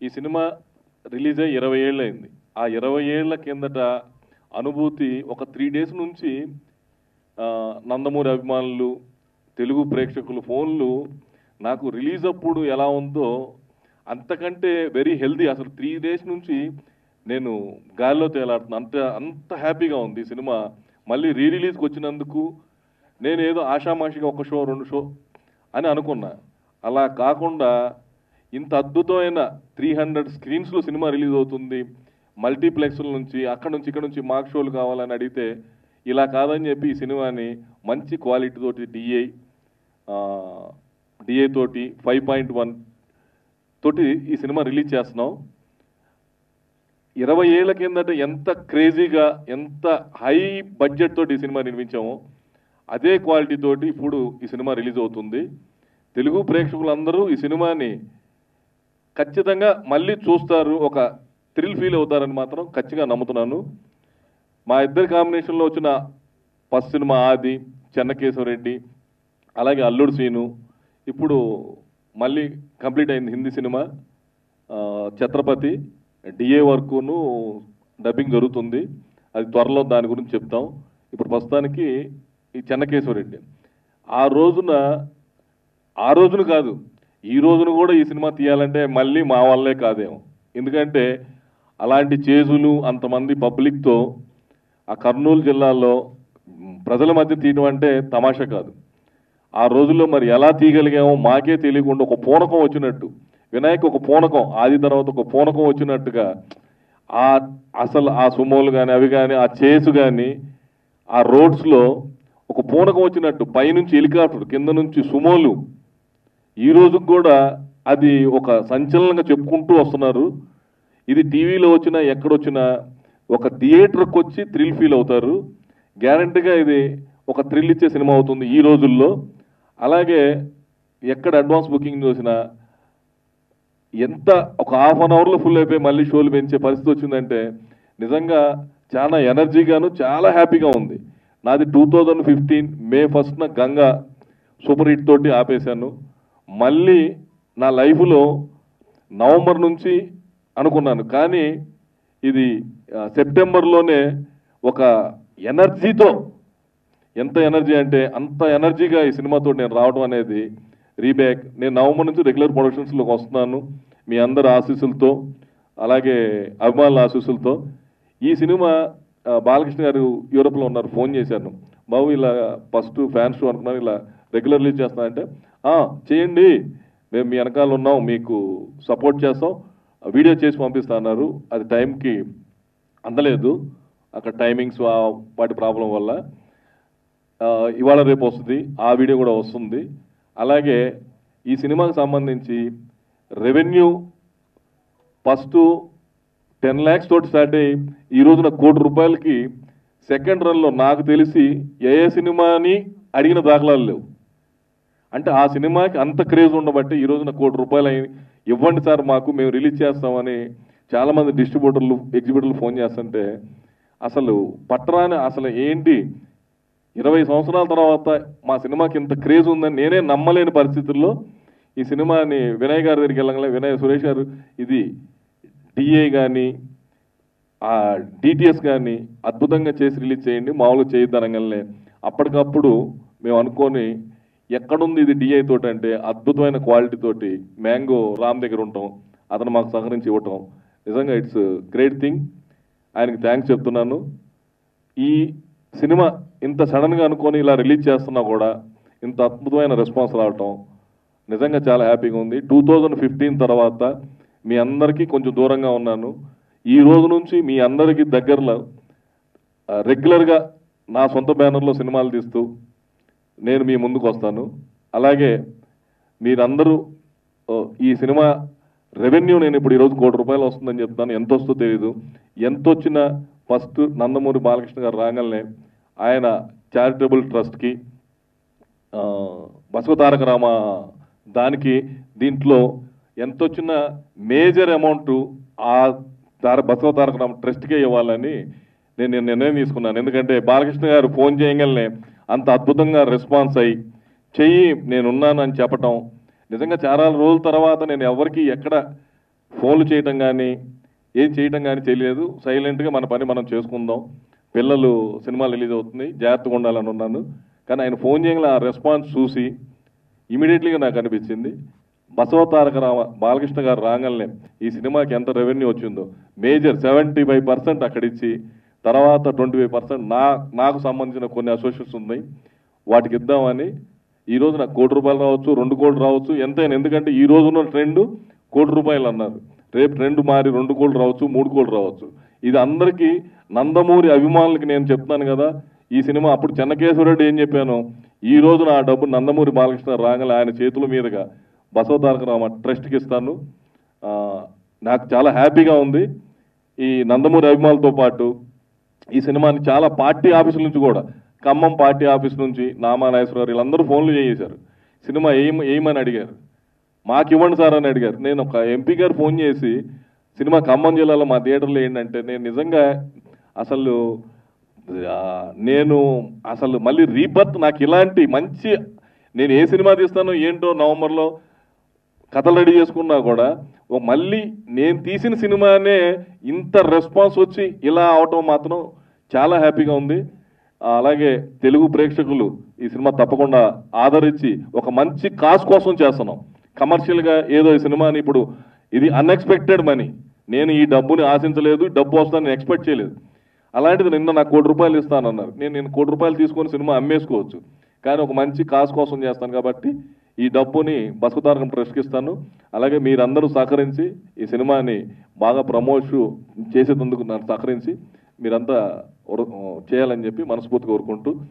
ఈ cinema release అయ్యి ఇరవై ఏళ్ళు అయింది ఆ ఇరవై ఏళ్ల కిందట అనుభూతి ఒక త్రీ డేస్ నుంచి ఆ, నందమూరి అభిమానులు తెలుగు ప్రేక్షకులు ఫోన్లు నాకు రిలీజ్ అప్పుడు ఎలా ఉందో అంతకంటే వెరీ హెల్దీ అసలు త్రీ డేస్ నుంచి నేను గాలిలో తేలాడుతున్నా అంత అంత హ్యాపీగా ఉంది ఈ సినిమా మళ్ళీ రీ రిలీజ్కి వచ్చినందుకు నేను ఏదో ఆషామాషిగా ఒక షో రెండు షో అని అనుకున్నా అలా కాకుండా ఇంత అద్భుతమైన త్రీ హండ్రెడ్ స్క్రీన్స్లో సినిమా రిలీజ్ అవుతుంది మల్టీప్లెక్స్ల నుంచి అక్కడ నుంచి ఇక్కడ నుంచి మాక్ షోలు కావాలని అడిగితే ఇలా కాదని చెప్పి ఈ సినిమాని మంచి క్వాలిటీ తోటి డిఐ డిఐ తోటి ఫైవ్ పాయింట్ వన్ తోటి ఈ సినిమా రిలీజ్ చేస్తున్నాం ఇరవై ఏళ్ల కిందట ఎంత క్రేజీగా ఎంత హై బడ్జెట్ తోటి ఈ సినిమా నిర్మించామో అదే క్వాలిటీ తోటి ఇప్పుడు ఈ సినిమా రిలీజ్ అవుతుంది తెలుగు ప్రేక్షకులందరూ ఈ సినిమాని ఖచ్చితంగా మళ్ళీ చూస్తారు ఒక థ్రిల్ ఫీల్ అవుతారని మాత్రం ఖచ్చితంగా నమ్ముతున్నాను మా ఇద్దరి కాంబినేషన్లో వచ్చిన ఫస్ట్ సినిమా ఆది చెన్నకేశవరెడ్డి అలాగే అల్లుడు సీను ఇప్పుడు మళ్ళీ కంప్లీట్ అయింది హిందీ సినిమా ఆ, ఛత్రపతి డిఏ వర్కును డబ్బింగ్ జరుగుతుంది అది త్వరలో దాని గురించి చెప్తాం ఇప్పుడు ప్రస్తుతానికి ఈ చెన్నకేశవరెడ్డి ఆ రోజున ఆ రోజున కాదు ఈ రోజున కూడా ఈ సినిమా తీయాలంటే మళ్ళీ మా వల్లే కాదేమో ఎందుకంటే అలాంటి చేజులు అంతమంది పబ్లిక్తో ఆ కర్నూలు జిల్లాలో మ్, ప్రజల మధ్య తీయడం అంటే తమాషా కాదు ఆ రోజుల్లో మరి ఎలా తీయగలిగామో మాకే తెలియకుండా ఒక పూనకం వచ్చినట్టు వినాయక్ ఒక పూనకం ఆది తర్వాత ఒక పూనకం వచ్చినట్టుగా ఆ అసలు ఆ సుమోలు కానీ అవి కానీ ఆ చేసు కానీ ఆ రోడ్స్లో ఒక పూనకం వచ్చినట్టు పైనుంచి హెలికాప్టర్ కింద నుంచి సుమోలు ఈ రోజు కూడా అది ఒక సంచలనంగా చెప్పుకుంటూ వస్తున్నారు ఇది టీవీలో వచ్చినా ఎక్కడొచ్చినా ఒక థియేటర్కి వచ్చి థ్రిల్ ఫీల్ అవుతారు గ్యారంటీగా ఇది ఒక థ్రిల్ ఇచ్చే సినిమా అవుతుంది ఈ రోజుల్లో అలాగే ఎక్కడ అడ్వాన్స్ బుకింగ్ చూసినా ఎంత ఒక హాఫ్ అన్ అవర్లో ఫుల్ అయిపోయి మళ్ళీ షోలు పెంచే పరిస్థితి వచ్చిందంటే నిజంగా చాలా ఎనర్జీగాను చాలా హ్యాపీగా ఉంది నాది టూ థౌజండ్ ఫిఫ్టీన్ మే ఫస్ట్న గంగా సూపర్ హిట్ తోటి ఆపేశాను మళ్ళీ నా లైఫ్లో నవంబర్ నుంచి అనుకున్నాను కానీ ఇది ఆ, సెప్టెంబర్లోనే ఒక ఎనర్జీతో ఎంత ఎనర్జీ అంటే అంత ఎనర్జీగా ఈ సినిమాతో నేను రావడం అనేది రీబ్యాక్ నేను నవంబర్ నుంచి రెగ్యులర్ ప్రొడక్షన్స్లోకి వస్తున్నాను మీ అందరి ఆశీస్సులతో అలాగే అభిమానుల ఆశీస్సులతో ఈ సినిమా ఆ, బాలకృష్ణ గారు యూరోప్లో ఉన్నారు ఫోన్ చేశాను బాబు ఇలా ఫస్ట్ ఫ్యాన్స్ షో అనుకున్నాను ఇలా రెగ్యులర్ రిలీజ్ చేస్తున్నా అంటే "ఆ, చేయండి మేము మీ వెనకాల ఉన్నాం మీకు సపోర్ట్ చేస్తాం వీడియో చేసి పంపిస్తా అన్నారు అది టైంకి అందలేదు అక్కడ టైమింగ్స్ ఆ- వాటి ప్రాబ్లం వల్ల ఆ, ఇవాళ రేపు వస్తుంది ఆ వీడియో కూడా వస్తుంది అలాగే ఈ సినిమాకి సంబంధించి రెవెన్యూ ఫస్ట్ టెన్ ల్యాక్స్ తోటి స్టార్ట్ అయ్యి ఈ రోజున కోటి రూపాయలకి సెకండ్ రన్లో నాకు తెలిసి ఏ ఏ సినిమాని అడిగిన దాఖలాలు లేవు అంటే ఆ సినిమాకి అంత క్రేజ్ ఉండబట్టి ఈ రోజున కోటి రూపాయలు అయి ఇవ్వండి సార్ మాకు మేము రిలీజ్ చేస్తామని చాలామంది డిస్ట్రిబ్యూటర్లు ఎగ్జిబ్యూటర్లు ఫోన్ చేస్తుంటే అసలు పట్టరాని అసలు ఏంటి ఇరవై సంవత్సరాల తర్వాత మా సినిమాకి ఇంత క్రేజ్ ఉందని నేనే నమ్మలేని పరిస్థితుల్లో ఈ సినిమాని వినయ్ గారి దగ్గరికి వెళ్ళగానే వినయ్ సురేష్ గారు ఇది డిఏ కానీ ఆ డిటిఎస్ కానీ అద్భుతంగా చేసి రిలీజ్ చేయండి మామూలుగా చేయొద్దు అనగానే అప్పటికప్పుడు మేము అనుకొని ఎక్కడుంది ఇది డిఐ తోటి అంటే అద్భుతమైన క్వాలిటీ తోటి మ్యాంగో రామ్ దగ్గర ఉంటాం అతను మాకు సహకరించి ఇవ్వటం నిజంగా ఇట్స్ గ్రేట్ థింగ్ ఆయనకి థ్యాంక్స్ చెప్తున్నాను ఈ సినిమా ఇంత సడన్గా అనుకొని ఇలా రిలీజ్ చేస్తున్నా కూడా ఇంత అద్భుతమైన రెస్పాన్స్ రావటం నిజంగా చాలా హ్యాపీగా ఉంది టూ థౌజండ్ ఫిఫ్టీన్ తర్వాత మీ అందరికీ కొంచెం దూరంగా ఉన్నాను ఈ రోజు నుంచి మీ అందరికీ దగ్గరలో ఆ, రెగ్యులర్గా నా సొంత బ్యానర్లో సినిమాలు తీస్తూ నేను మీ ముందుకు వస్తాను అలాగే మీరందరూ ఓ, ఈ సినిమా రెవెన్యూ నేను ఇప్పుడు ఈరోజు కోటి రూపాయలు వస్తుందని చెప్తాను ఎంత వస్తుందో తెలియదు ఎంత వచ్చినా ఫస్ట్ నందమూరి బాలకృష్ణ గారు రాగానే ఆయన చారిటబుల్ ట్రస్ట్కి ఆ, బసవ తారక రామ దానికి దీంట్లో ఎంత వచ్చిన మేజర్ అమౌంట్ ఆ తార బసవ తారక రామ ట్రస్ట్కే ఇవ్వాలని నేను నేను నిర్ణయం తీసుకున్నాను ఎందుకంటే బాలకృష్ణ గారు ఫోన్ చేయగలనే అంత అద్భుతంగా రెస్పాన్స్ అయ్యి చెయ్యి నేనున్నాను అని చెప్పటం నిజంగా చాలా రోజుల తర్వాత నేను ఎవరికి ఎక్కడ ఫోన్లు చేయటం కానీ ఏం చేయటం కానీ తెలియదు సైలెంట్గా మన పని మనం చేసుకుందాం పిల్లలు సినిమా రిలీజ్ అవుతుంది జాగ్రత్తగా ఉండాలని ఉన్నాను కానీ ఆయన ఫోన్ చేయగల ఆ రెస్పాన్స్ చూసి ఇమీడియట్లీగా నాకు అనిపించింది బసవ తారక రామ బాలకృష్ణ గారు రాగలనే ఈ సినిమాకి ఎంత రెవెన్యూ వచ్చిందో మేజర్ సెవెంటీ ఫైవ్ పర్సెంట్ అక్కడిచ్చి తర్వాత ట్వంటీ ఫైవ్ పర్సెంట్ నా నాకు సంబంధించిన కొన్ని అసోసియేషన్స్ ఉన్నాయి వాటికి ఇద్దామని ఈ రోజు నాకు కోటి రూపాయలు రావచ్చు రెండు కోట్లు రావచ్చు ఎంతైనా ఎందుకంటే ఈ రోజు ఉన్న ట్రెండ్ కోటి రూపాయలు అన్నారు రేపు ట్రెండ్ మారి రెండు కోట్లు రావచ్చు మూడు కోట్లు రావచ్చు ఇది అందరికీ నందమూరి అభిమానులకి నేను చెప్తాను కదా ఈ సినిమా అప్పుడు చెన్నకేశ్వరరెడ్డి ఏం చెప్పాను ఈ రోజు నా డబ్బు నందమూరి బాలకృష్ణ రాగల ఆయన చేతుల మీదుగా బసవ తారక రామ ట్రస్ట్కి ఇస్తాను ఆ, నాకు చాలా హ్యాపీగా ఉంది ఈ నందమూరి అభిమానులతో పాటు ఈ సినిమాని చాలా పార్టీ ఆఫీసుల నుంచి కూడా ఖమ్మం పార్టీ ఆఫీస్ నుంచి నామా నాగేశ్వరరావు వీళ్ళందరూ ఫోన్లు చేసేశారు సినిమా ఏం ఏమని అడిగారు మాకు ఇవ్వండి సార్ అని అడిగారు నేను ఒక ఎంపీ గారు ఫోన్ చేసి సినిమా ఖమ్మం జిల్లాలో మా థియేటర్లో ఏంటంటే నేను నిజంగా అసలు ఆ, నేను అసలు మళ్ళీ రీబర్త్ నాకు ఇలాంటి మంచి నేను ఏ సినిమా తీస్తానో ఏంటో నవంబర్లో కథలు రెడీ చేసుకున్నా కూడా ఓ మళ్ళీ నేను తీసిన సినిమానే ఇంత రెస్పాన్స్ వచ్చి ఇలా అవటం మాత్రం చాలా హ్యాపీగా ఉంది ఆ, అలాగే తెలుగు ప్రేక్షకులు ఈ సినిమా తప్పకుండా ఆదరించి ఒక మంచి కాజ్ కోసం చేస్తున్నాం కమర్షియల్గా ఏదో ఈ సినిమాని ఇప్పుడు ఇది అన్ఎక్స్పెక్టెడ్ మనీ నేను ఈ డబ్బుని ఆశించలేదు డబ్బు వస్తుందని ఎక్స్పెక్ట్ చేయలేదు అలాంటిది నిన్న నాకు కోటి రూపాయలు ఇస్తానన్నారు నేను నేను కోటి రూపాయలు తీసుకొని సినిమా అమ్మేసుకోవచ్చు కానీ ఒక మంచి కాజ్ కోసం చేస్తాను కాబట్టి ఈ డబ్బుని బసవతారకం ట్రస్ట్కి ఇస్తాను అలాగే మీరందరూ సహకరించి ఈ సినిమాని బాగా ప్రమోష్ చేసేందుకు నన్ను సహకరించి మీరంతా ఉర- చేయాలని చెప్పి మనస్ఫూర్తిగా కోరుకుంటూ